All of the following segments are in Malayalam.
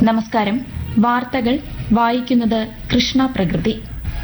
നമസ്കാരം വാർത്തകൾ വായിക്കുന്നത് കൃഷ്ണ പ്രകൃതി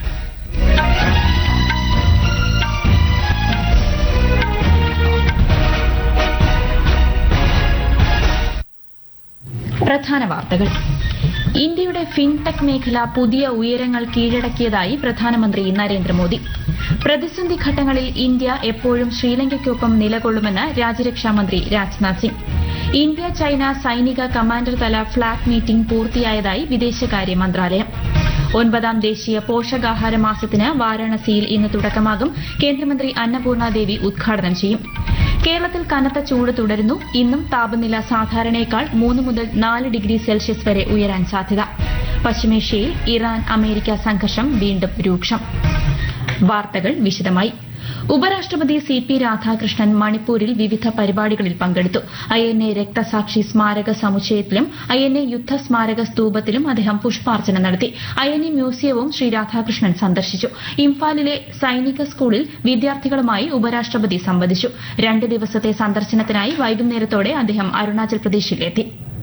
പ്രധാന വാർത്തകൾ ഇന്ത്യയുടെ ഫിൻടെക് മേഖല പുതിയ ഉയരങ്ങൾ കീഴടക്കിയതായി പ്രധാനമന്ത്രി നരേന്ദ്രമോദി പ്രതിസന്ധി ഘട്ടങ്ങളിൽ ഇന്ത്യ എപ്പോഴും ശ്രീലങ്കയ്ക്കൊപ്പം നിലകൊള്ളുമെന്ന് രാജ്യരക്ഷാമന്ത്രി രാജ്നാഥ് സിംഗ് ഇന്ത്യ ചൈന സൈനിക കമാൻഡർ തല ഫ്ളാഗ് മീറ്റിംഗ് പൂർത്തിയായതായി വിദേശകാര്യ മന്ത്രാലയം ഒൻപതാം ദേശീയ പോഷകാഹാര മാസത്തിന് വാരാണസിയിൽ ഇന്ന് തുടക്കമാകും കേന്ദ്രമന്ത്രി അന്നപൂർണ ദേവി ഉദ്ഘാടനം ചെയ്യും കേരളത്തിൽ കനത്ത ചൂട് തുടരുന്നു ഇന്നും താപനില സാധാരണയേക്കാൾ മൂന്ന് മുതൽ നാല് ഡിഗ്രി സെൽഷ്യസ് വരെ ഉയരാൻ സാധ്യത പശ്ചിമേഷ്യയിൽ ഇറാൻ അമേരിക്ക സംഘർഷം വീണ്ടും രൂക്ഷം വാർത്തകൾ വിശദമായി ഉപരാഷ്ട്രപതി സി പി രാധാകൃഷ്ണൻ മണിപ്പൂരിൽ വിവിധ പരിപാടികളിൽ പങ്കെടുത്തു ഐ എൻ എ രക്തസാക്ഷി സ്മാരക സമുച്ചയത്തിലും ഐ എൻ എ യുദ്ധ സ്മാരക സ്തൂപത്തിലും അദ്ദേഹം പുഷ്പാർച്ചന നടത്തി ഐ എൻ എ മ്യൂസിയവും ശ്രീ രാധാകൃഷ്ണൻ സന്ദർശിച്ചു ഇംഫാലിലെ സൈനിക സ്കൂളിൽ വിദ്യാർത്ഥികളുമായി ഉപരാഷ്ട്രപതി സംവദിച്ചു രണ്ട് ദിവസത്തെ സന്ദർശനത്തിനായി വൈകുന്നേരത്തോടെ അദ്ദേഹം അരുണാചൽ പ്രദേശിലെത്തി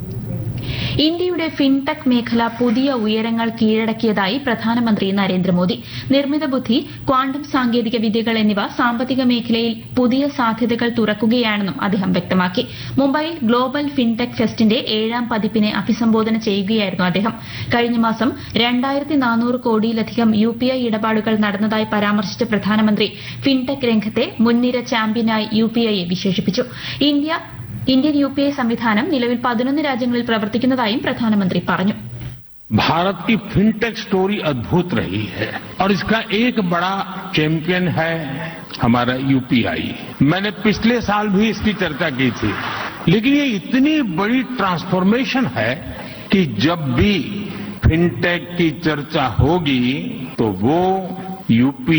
ഇന്ത്യയുടെ ഫിൻടെക് മേഖല പുതിയ ഉയരങ്ങൾ കീഴടക്കിയതായി പ്രധാനമന്ത്രി നരേന്ദ്രമോദി നിർമ്മിത ബുദ്ധി ക്വാണ്ടം സാങ്കേതിക വിദ്യകൾ എന്നിവ സാമ്പത്തിക മേഖലയിൽ പുതിയ സാധ്യതകൾ തുറക്കുകയാണെന്നും അദ്ദേഹം വ്യക്തമാക്കി മുംബൈയിൽ ഗ്ലോബൽ ഫിൻടെക് ഫെസ്റ്റിന്റെ ഏഴാം പതിപ്പിനെ അഭിസംബോധന ചെയ്യുകയായിരുന്നു അദ്ദേഹം കഴിഞ്ഞ മാസം രണ്ടായിരത്തി നാനൂറ് കോടിയിലധികം യു പി ഐ ഇടപാടുകൾ നടന്നതായി പരാമർശിച്ച പ്രധാനമന്ത്രി ഫിൻടെക് രംഗത്തെ മുൻനിര ചാമ്പ്യനായി യു പി ഐയെ വിശേഷിപ്പിച്ചു India Indian U P I സംവിധാനം നിലവിൽ പതിനൊന്ന് രാജ്യങ്ങളിൽ പ്രവർത്തിക്കുന്നതായും പ്രധാനമന്ത്രി പറഞ്ഞു भारत की फिनटेक स्टोरी अद्भुत रही है और इसका एक बड़ा चैंपियन है हमारा यूपीआई मैंने पिछले साल भी इसकी चर्चा की थी लेकिन ये इतनी बड़ी ट्रांसफॉर्मेशन है कि जब भी फिनटेक की चर्चा होगी तो वो यूपी